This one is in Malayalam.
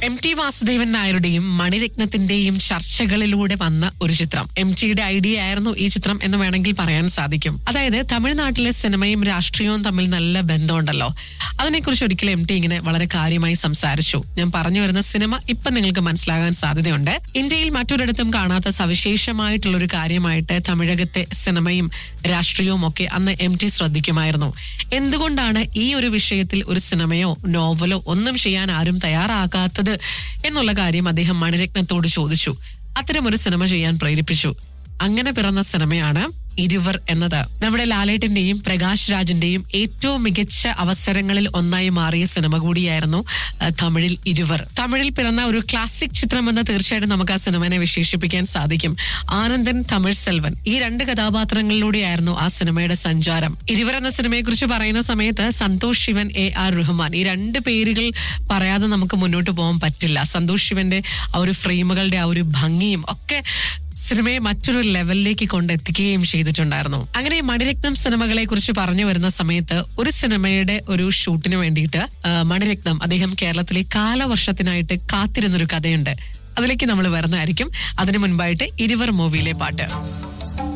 എം ടി വാസുദേവൻ നായരുടെയും മണിരത്നത്തിന്റെയും ചർച്ചകളിലൂടെ വന്ന ഒരു ചിത്രം എം ടിയുടെ ഐഡിയ ആയിരുന്നു ഈ ചിത്രം എന്ന് വേണമെങ്കിൽ പറയാൻ സാധിക്കും അതായത് തമിഴ്നാട്ടിലെ സിനിമയും രാഷ്ട്രീയവും തമ്മിൽ നല്ല ബന്ധമുണ്ടല്ലോ അതിനെക്കുറിച്ച് ഒരിക്കലും എം ടി ഇങ്ങനെ വളരെ കാര്യമായി സംസാരിച്ചു ഞാൻ പറഞ്ഞു വരുന്ന സിനിമ ഇപ്പൊ നിങ്ങൾക്ക് മനസ്സിലാകാൻ സാധ്യതയുണ്ട് ഇന്ത്യയിൽ മറ്റൊരിടത്തും കാണാത്ത സവിശേഷമായിട്ടുള്ള ഒരു കാര്യമായിട്ട് തമിഴകത്തെ സിനിമയും രാഷ്ട്രീയവും ഒക്കെ അന്ന് എം ടി ശ്രദ്ധിക്കുമായിരുന്നു എന്തുകൊണ്ടാണ് ഈ ഒരു വിഷയത്തിൽ ഒരു സിനിമയോ നോവലോ ഒന്നും ചെയ്യാൻ ആരും തയ്യാറാകാത്തത് എന്നുള്ള കാര്യം അദ്ദേഹം മണിരത്നത്തോട് ചോദിച്ചു അത്തരമൊരു സിനിമ ചെയ്യാൻ പ്രേരിപ്പിച്ചു അങ്ങനെ പിറന്ന സിനിമയാണ് ഇരുവർ എന്നത് നമ്മുടെ ലാലേട്ടന്റെയും പ്രകാശ് രാജിന്റെയും ഏറ്റവും മികച്ച അവസരങ്ങളിൽ ഒന്നായി മാറിയ സിനിമ കൂടിയായിരുന്നു ആ, തമിഴിൽ ഇരുവർ തമിഴിൽ പിറന്ന ഒരു ക്ലാസിക് ചിത്രമെന്ന് തീർച്ചയായിട്ടും നമുക്ക് ആ സിനിമനെ വിശേഷിപ്പിക്കാൻ സാധിക്കും ആനന്ദൻ തമിഴ് സെൽവൻ ഈ രണ്ട് കഥാപാത്രങ്ങളിലൂടെയായിരുന്നു ആ സിനിമയുടെ സഞ്ചാരം ഇരുവർ എന്ന സിനിമയെ കുറിച്ച് പറയുന്ന സമയത്ത് സന്തോഷ് ശിവൻ എ ആർ റഹ്മാൻ ഈ രണ്ട് പേരുകൾ പറയാതെ നമുക്ക് മുന്നോട്ട് പോകാൻ പറ്റില്ല സന്തോഷ് ശിവന്റെ ആ ഒരു ഫ്രെയിമുകളുടെ ആ ഒരു ഭംഗിയും ഒക്കെ സിനിമയെ മറ്റൊരു ലെവലിലേക്ക് കൊണ്ടെത്തിക്കുകയും ചെയ്തിട്ടുണ്ടായിരുന്നു അങ്ങനെ മണിരത്നം സിനിമകളെ കുറിച്ച് പറഞ്ഞു വരുന്ന സമയത്ത് ഒരു സിനിമയുടെ ഒരു ഷൂട്ടിന് വേണ്ടിയിട്ട് ആ, മണിരത്നം അദ്ദേഹം കേരളത്തിലെ കാലവർഷത്തിനായിട്ട് കാത്തിരുന്നൊരു കഥയുണ്ട് അതിലേക്ക് നമ്മൾ വരുന്നതായിരിക്കും അതിനു മുൻപായിട്ട് ഇരുവർ മൂവിയിലെ പാട്ട്